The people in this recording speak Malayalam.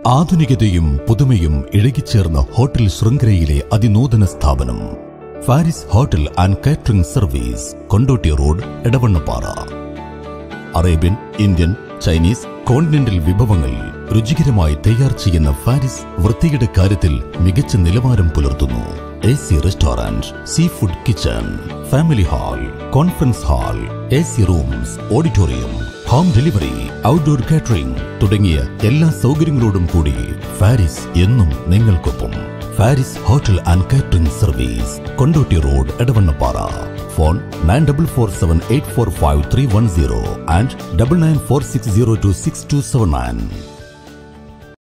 ആധുനികതയും പുതുമയും ഇഴകിച്ചേർന്ന ഹോട്ടൽ ശൃംഖലയിലെ അതിനൂതന സ്ഥാപനം Faris hotel and catering service Kondotty road Edavannappara Arabian Indian Chinese continental വിഭവങ്ങൾ രുചികരമായി തയ്യാർ ചെയ്യുന്ന ഫാരിസ് വൃത്തിയുടെ കാര്യത്തിൽ മികച്ച നിലവാരം പുലർത്തുന്നു A C restaurant seafood kitchen family hall conference hall A C rooms auditorium home delivery outdoor catering തുടങ്ങിയ എല്ലാ സൗകര്യങ്ങളോടും കൂടി ഫാരിസ് എന്നും നിങ്ങൾക്കൊപ്പം Faris hotel and catering service Kondotty road Edavannappara phone nine double four seven eight four five three one zero and double nine four six zero two six two seven nine